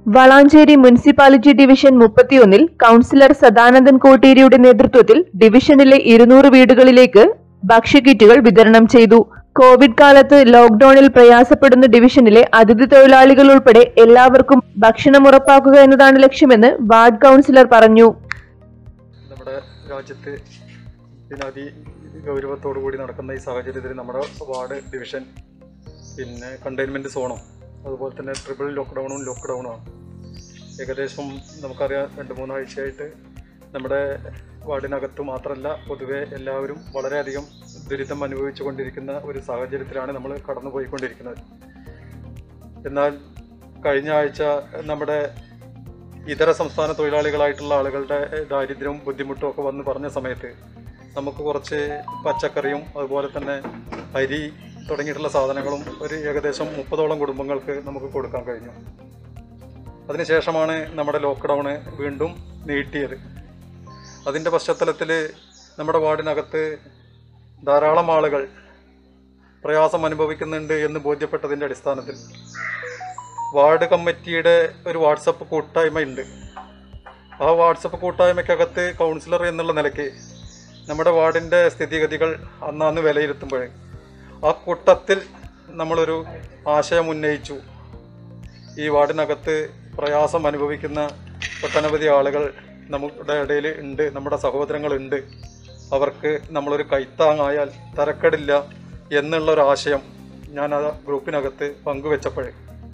Valanchery municipality division മുപ്പത്തിയൊന്നിൽ councillor Sadanandan കോട്ടേരിയുടെ നേതൃത്വത്തിൽ ഡിവിഷനിലെ ഇരുന്നൂറ് വീടുകളിലേക്ക് ഭക്ഷ്യക്കിറ്റുകൾ വിതരണം ചെയ്തു കോവിഡ് കാലത്ത് ലോക്ഡൌണിൽ പ്രയാസപ്പെടുന്ന ഡിവിഷനിലെ അതിഥി തൊഴിലാളികൾ ഉൾപ്പെടെ എല്ലാവർക്കും ഭക്ഷണം ഉറപ്പാക്കുക എന്നതാണ് ലക്ഷ്യമെന്ന് വാർഡ് കൌൺസിലർ പറഞ്ഞു നമ്മുടെ രാജ്യത്ത് പിന്നെ അതി ഗൗരവത്തോടു കൂടി നടക്കുന്ന ഈ സാഹചര്യത്തിൽ നമ്മുടെ വാർഡ് ഡിവിഷൻ പിന്നെ കണ്ടെയ്ൻമെൻറ്റ് സോണും അതുപോലെ തന്നെ ട്രിപ്പിൾ ലോക്ക്ഡൗണും ലോക്ക്ഡൗണുമാണ് ഏകദേശം നമുക്കറിയാം രണ്ട് മൂന്നാഴ്ചയായിട്ട് നമ്മുടെ വാർഡിനകത്ത് മാത്രമല്ല പൊതുവെ എല്ലാവരും വളരെയധികം ദുരിതം അനുഭവിച്ചു കൊണ്ടിരിക്കുന്ന ഒരു സാഹചര്യത്തിലാണ് നമ്മൾ കടന്നു പോയിക്കൊണ്ടിരിക്കുന്നത് എന്നാൽ കഴിഞ്ഞ ആഴ്ച നമ്മുടെ ഇതര സംസ്ഥാന തൊഴിലാളികളായിട്ടുള്ള ആളുകളുടെ ദാരിദ്ര്യവും ബുദ്ധിമുട്ടും ഒക്കെ വന്ന് പറഞ്ഞ സമയത്ത് നമുക്ക് കുറച്ച് പച്ചക്കറിയും അതുപോലെ തന്നെ അരി തുടങ്ങിയിട്ടുള്ള സാധനങ്ങളും ഒരു ഏകദേശം മുപ്പതോളം കുടുംബങ്ങൾക്ക് നമുക്ക് കൊടുക്കാൻ കഴിഞ്ഞു അതിനുശേഷമാണ് നമ്മുടെ ലോക്ക്ഡൗണ് വീണ്ടും നീട്ടിയത് അതിൻ്റെ പശ്ചാത്തലത്തിൽ നമ്മുടെ വാർഡിനകത്ത് ധാരാളം ആളുകൾ പ്രയാസം അനുഭവിക്കുന്നുണ്ട് എന്ന് ബോധ്യപ്പെട്ടതിൻ്റെ അടിസ്ഥാനത്തിൽ വാർഡ് കമ്മിറ്റിയുടെ ഒരു വാട്സപ്പ് കൂട്ടായ്മ ഉണ്ട് ആ വാട്സപ്പ് കൂട്ടായ്മയ്ക്കകത്ത് കൗൺസിലർ എന്നുള്ള നിലയ്ക്ക് നമ്മുടെ വാർഡിൻ്റെ സ്ഥിതിഗതികൾ അന്നാന്ന് വിലയിരുത്തുമ്പോൾ ആ കൂട്ടത്തിൽ നമ്മളൊരു ആശയം ഉന്നയിച്ചു ഈ വാർഡിനകത്ത് പ്രയാസം അനുഭവിക്കുന്ന ഒട്ടനവധി ആളുകൾ നമ്മുടെ ഇടയിൽ ഉണ്ട് നമ്മുടെ സഹോദരങ്ങളുണ്ട് അവർക്ക് നമ്മളൊരു കൈത്താങ്ങായാൽ തരക്കടില്ല എന്നുള്ളൊരു ആശയം ഞാൻ ആ ഗ്രൂപ്പിനകത്ത് പങ്കുവെച്ചപ്പോൾ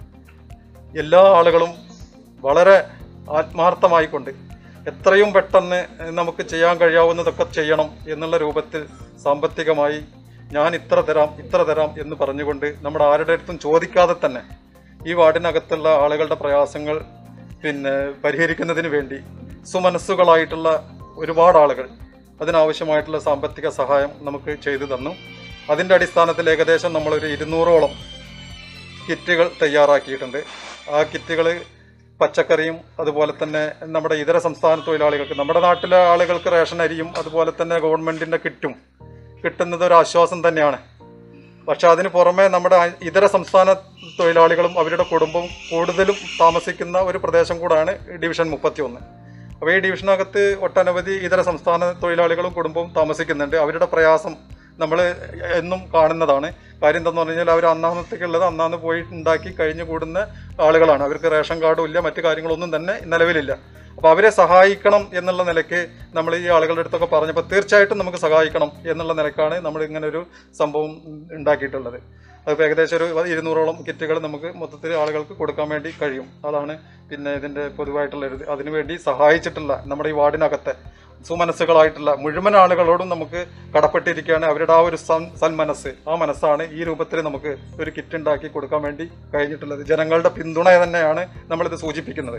എല്ലാ ആളുകളും വളരെ ആത്മാർത്ഥമായിക്കൊണ്ട് എത്രയും പെട്ടെന്ന് നമുക്ക് ചെയ്യാൻ കഴിയാവുന്നതൊക്കെ ചെയ്യണം എന്നുള്ള രൂപത്തിൽ സാമ്പത്തികമായി ഞാൻ ഇത്ര തരാം ഇത്ര തരാം എന്ന് പറഞ്ഞുകൊണ്ട് നമ്മുടെ ആരുടെ അടുത്തും ചോദിക്കാതെ തന്നെ ഈ വാർഡിനകത്തുള്ള ആളുകളുടെ പ്രയാസങ്ങൾ പിന്നെ പരിഹരിക്കുന്നതിന് വേണ്ടി സുമനസ്സുകളായിട്ടുള്ള ഒരുപാട് ആളുകൾ അതിനാവശ്യമായിട്ടുള്ള സാമ്പത്തിക സഹായം നമുക്ക് ചെയ്തു തന്നു അതിൻ്റെ അടിസ്ഥാനത്തിൽ ഏകദേശം നമ്മളൊരു ഇരുന്നൂറോളം കിറ്റുകൾ തയ്യാറാക്കിയിട്ടുണ്ട് ആ കിറ്റുകൾ പച്ചക്കറിയും അതുപോലെ തന്നെ നമ്മുടെ ഇതര സംസ്ഥാന തൊഴിലാളികൾക്ക് നമ്മുടെ നാട്ടിലെ ആളുകൾക്ക് റേഷൻ അരിയും അതുപോലെ തന്നെ ഗവൺമെൻറ്റിൻ്റെ കിറ്റും കിട്ടുന്നത് ഒരു ആശ്വാസം തന്നെയാണ് പക്ഷെ അതിന് പുറമെ നമ്മുടെ അ- ഇതര സംസ്ഥാന തൊഴിലാളികളും അവരുടെ കുടുംബവും കൂടുതലും താമസിക്കുന്ന ഒരു പ്രദേശം കൂടാണ് ഡിവിഷൻ മുപ്പത്തി ഒന്ന് അപ്പോൾ ഈ ഡിവിഷനകത്ത് ഒട്ടനവധി ഇതര സംസ്ഥാന തൊഴിലാളികളും കുടുംബവും താമസിക്കുന്നുണ്ട് അവരുടെ പ്രയാസം നമ്മൾ എന്നും കാണുന്നതാണ് കാര്യം എന്താണെന്ന് പറഞ്ഞു കഴിഞ്ഞാൽ അവർ അന്നാന്നത്തേക്കുള്ളത് അന്നാന്ന് പോയി ഉണ്ടാക്കി കഴിഞ്ഞു കൂടുന്ന ആളുകളാണ് അവർക്ക് റേഷൻ കാർഡും ഇല്ല മറ്റു കാര്യങ്ങളൊന്നും തന്നെ നിലവിലില്ല അപ്പോൾ അവരെ സഹായിക്കണം എന്നുള്ള നിലയ്ക്ക് നമ്മൾ ഈ ആളുകളുടെ അടുത്തൊക്കെ പറഞ്ഞപ്പോൾ തീർച്ചയായിട്ടും നമുക്ക് സഹായിക്കണം എന്നുള്ള നിലക്കാണ് നമ്മൾ ഇങ്ങനെ ഒരു സംഭവം ഉണ്ടാക്കിയിട്ടുള്ളത് അതിപ്പോൾ ഏകദേശം ഒരു ഇരുന്നൂറോളം കിറ്റുകൾ നമുക്ക് മൊത്തത്തിൽ ആളുകൾക്ക് കൊടുക്കാൻ വേണ്ടി കഴിയും അതാണ് പിന്നെ ഇതിൻ്റെ പൊതുവായിട്ടുള്ള ഒരു ഇത് അതിനുവേണ്ടി സഹായിച്ചിട്ടുള്ള നമ്മുടെ ഈ വാർഡിനകത്തെ സുമനസ്സുകളായിട്ടുള്ള മുഴുവൻ ആളുകളോടും നമുക്ക് കടപ്പെട്ടിരിക്കുകയാണ് അവരുടെ ആ ഒരു സൻ സന്മനസ്സ് ആ മനസ്സാണ് ഈ രൂപത്തിൽ നമുക്ക് ഒരു കിറ്റ് ഉണ്ടാക്കി കൊടുക്കാൻ വേണ്ടി കഴിഞ്ഞിട്ടുള്ളത് ജനങ്ങളുടെ പിന്തുണ തന്നെയാണ് നമ്മളിത് സൂചിപ്പിക്കുന്നത്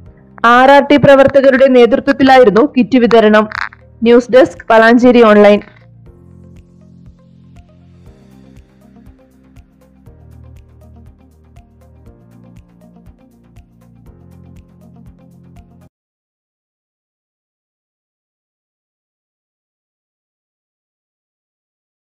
ആർ ആർ ടി പ്രവർത്തകരുടെ നേതൃത്വത്തിലായിരുന്നു കിറ്റ് വിതരണം ന്യൂസ് ഡെസ്ക് വളാഞ്ചേരി ഓൺലൈൻ